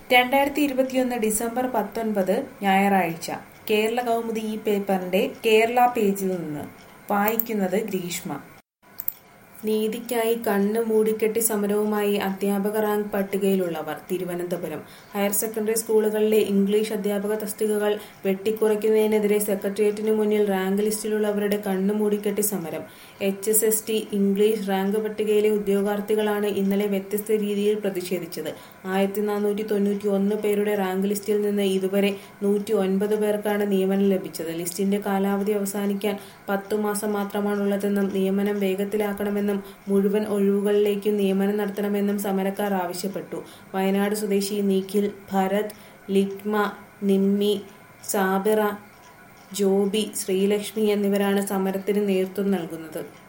രണ്ടായിരത്തി ഇരുപത്തിയൊന്ന് ഡിസംബർ പത്തൊൻപത് ഞായറാഴ്ച കേരള കൗമുദി ഈ പേപ്പറിന്റെ കേരള പേജിൽ നിന്ന് വായിക്കുന്നത് ഗ്രീഷ്മ നീതിക്കായി കണ്ണ് മൂടിക്കെട്ടി സമരവുമായി അധ്യാപക റാങ്ക് പട്ടികയിലുള്ളവർ തിരുവനന്തപുരം ഹയർ സെക്കൻഡറി സ്കൂളുകളിലെ ഇംഗ്ലീഷ് അധ്യാപക തസ്തികകൾ വെട്ടിക്കുറയ്ക്കുന്നതിനെതിരെ സെക്രട്ടേറിയറ്റിനു മുന്നിൽ റാങ്ക് ലിസ്റ്റിലുള്ളവരുടെ കണ്ണ് മൂടിക്കെട്ടി സമരം H S S T English rank പട്ടികയിലെ ഉദ്യോഗാർത്ഥികളാണ് ഇന്നലെ വ്യത്യസ്ത രീതിയിൽ പ്രതിഷേധിച്ചത് ആയിരത്തി നാനൂറ്റി തൊണ്ണൂറ്റി ഒന്ന് പേരുടെ റാങ്ക് ലിസ്റ്റിൽ നിന്ന് ഇതുവരെ നൂറ്റി ഒൻപത് പേർക്കാണ് നിയമനം ലഭിച്ചത് ലിസ്റ്റിന്റെ കാലാവധി അവസാനിക്കാൻ പത്തു മാസം മാത്രമാണുള്ളതെന്നും നിയമനം വേഗത്തിലാക്കണമെന്നും മുഴുവൻ ഒഴിവുകളിലേക്കും നിയമനം നടത്തണമെന്നും സമരക്കാർ ആവശ്യപ്പെട്ടു വയനാട് സ്വദേശി നിഖിൽ ഭരത് ലിറ്റ്മ നിമ്മി സാബിറ ജോബി ശ്രീലക്ഷ്മി എന്നിവരാണ് സമരത്തിന് നേതൃത്വം നൽകുന്നത്